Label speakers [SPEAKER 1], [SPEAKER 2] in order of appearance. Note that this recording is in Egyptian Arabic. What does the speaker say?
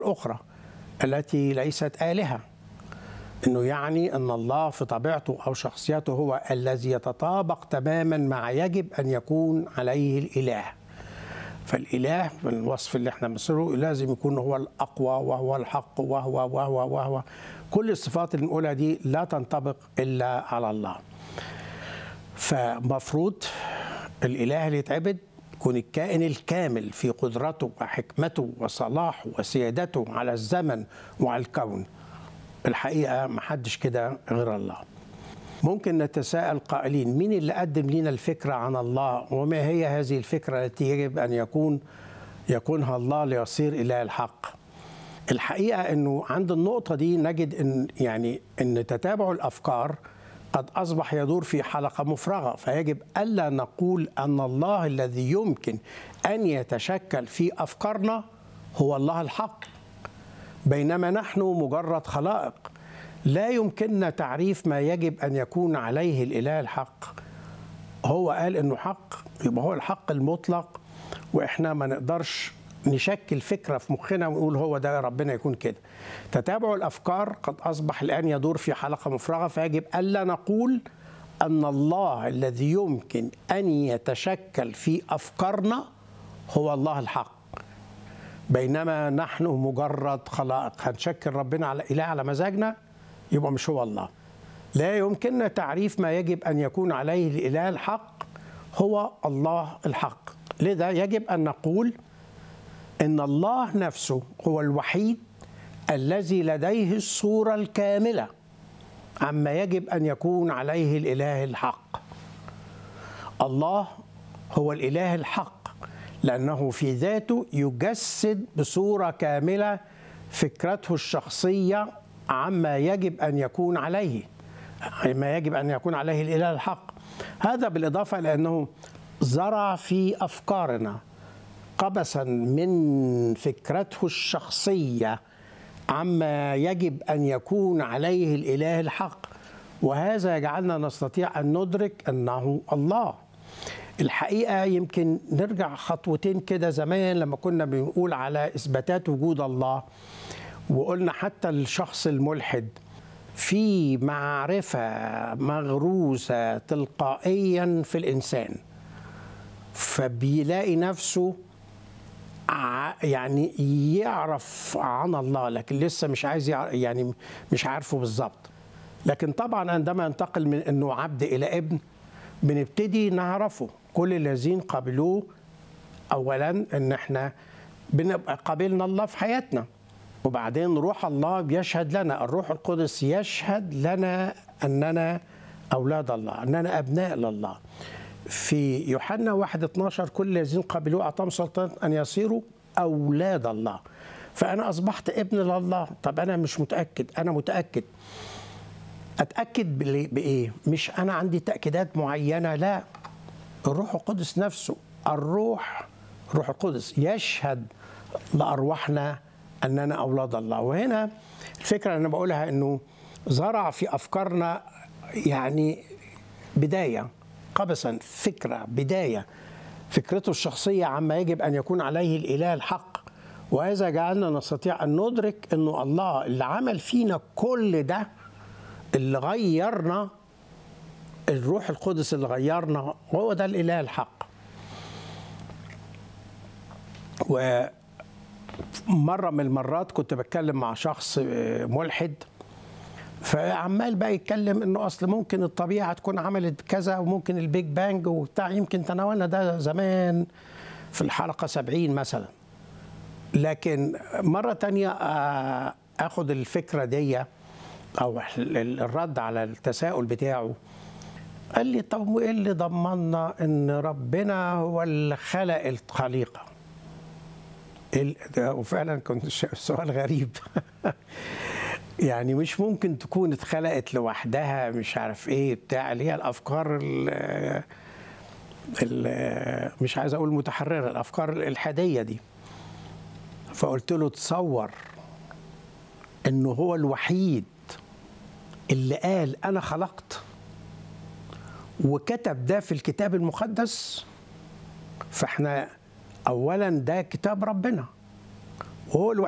[SPEAKER 1] الأخرى التي ليست آلهة انه يعني ان الله في طبيعته او شخصيته هو الذي يتطابق تماما مع يجب ان يكون عليه الاله فالاله من الوصف اللي احنا بنصره لازم يكون هو الاقوى وهو الحق وهو وهو وهو كل الصفات اللي بنقولها دي لا تنطبق الا على الله فمفروض الاله اللي يتعبد يكون الكائن الكامل في قدرته وحكمته وصلاحه وسيادته على الزمن وعلى الكون الحقيقه ما حدش كده غير الله ممكن نتساءل قائلين مين اللي قدم لنا الفكره عن الله وما هي هذه الفكره التي يجب ان يكون يكونها الله ليصير اله الحق الحقيقه انه عند النقطه دي نجد ان يعني ان تتابع الافكار قد اصبح يدور في حلقه مفرغه فيجب الا نقول ان الله الذي يمكن ان يتشكل في افكارنا هو الله الحق بينما نحن مجرد خلائق لا يمكننا تعريف ما يجب ان يكون عليه الاله الحق هو قال انه حق يبقى هو الحق المطلق واحنا ما نقدرش نشكل فكره في مخنا ونقول هو ده ربنا يكون كده تتابع الافكار قد اصبح الان يدور في حلقه مفرغه فيجب الا نقول ان الله الذي يمكن ان يتشكل في افكارنا هو الله الحق بينما نحن مجرد خلائق هنشكل ربنا على اله على مزاجنا يبقى مش هو الله لا يمكننا تعريف ما يجب ان يكون عليه الاله الحق هو الله الحق لذا يجب ان نقول ان الله نفسه هو الوحيد الذي لديه الصوره الكامله عما يجب ان يكون عليه الاله الحق الله هو الاله الحق لانه في ذاته يجسد بصوره كامله فكرته الشخصيه عما يجب ان يكون عليه ما يجب ان يكون عليه الاله الحق هذا بالاضافه لانه زرع في افكارنا قبسا من فكرته الشخصيه عما يجب ان يكون عليه الاله الحق وهذا يجعلنا نستطيع ان ندرك انه الله الحقيقه يمكن نرجع خطوتين كده زمان لما كنا بنقول على اثباتات وجود الله وقلنا حتى الشخص الملحد في معرفه مغروسه تلقائيا في الانسان فبيلاقي نفسه يعني يعرف عن الله لكن لسه مش عايز يعني مش عارفه بالظبط لكن طبعا عندما ينتقل من انه عبد الى ابن بنبتدي نعرفه كل الذين قبلوه اولا ان احنا بنبقى قابلنا الله في حياتنا وبعدين روح الله بيشهد لنا الروح القدس يشهد لنا اننا اولاد الله اننا ابناء لله في يوحنا 1 12 كل الذين قبلوه اعطاهم سلطان ان يصيروا اولاد الله فانا اصبحت ابن لله طب انا مش متاكد انا متاكد اتاكد بايه مش انا عندي تاكيدات معينه لا الروح القدس نفسه الروح الروح القدس يشهد لارواحنا اننا اولاد الله وهنا الفكره اللي انا بقولها انه زرع في افكارنا يعني بدايه قبسا فكره بدايه فكرته الشخصيه عما يجب ان يكون عليه الاله الحق وهذا جعلنا نستطيع ان ندرك انه الله اللي عمل فينا كل ده اللي غيرنا الروح القدس اللي غيرنا هو ده الاله الحق ومره من المرات كنت بتكلم مع شخص ملحد فعمال بقى يتكلم انه اصل ممكن الطبيعه تكون عملت كذا وممكن البيج بانج وبتاع يمكن تناولنا ده زمان في الحلقه 70 مثلا لكن مره تانية اخد الفكره دي او الرد على التساؤل بتاعه قال لي طب وايه اللي ضمننا ان ربنا هو اللي خلق الخليقه وفعلا كنت سؤال غريب يعني مش ممكن تكون اتخلقت لوحدها مش عارف ايه بتاع اللي هي الافكار ال ال مش عايز اقول متحرره الافكار الالحاديه دي فقلت له تصور انه هو الوحيد اللي قال انا خلقت وكتب ده في الكتاب المقدس فاحنا اولا ده كتاب ربنا وهو الوحيد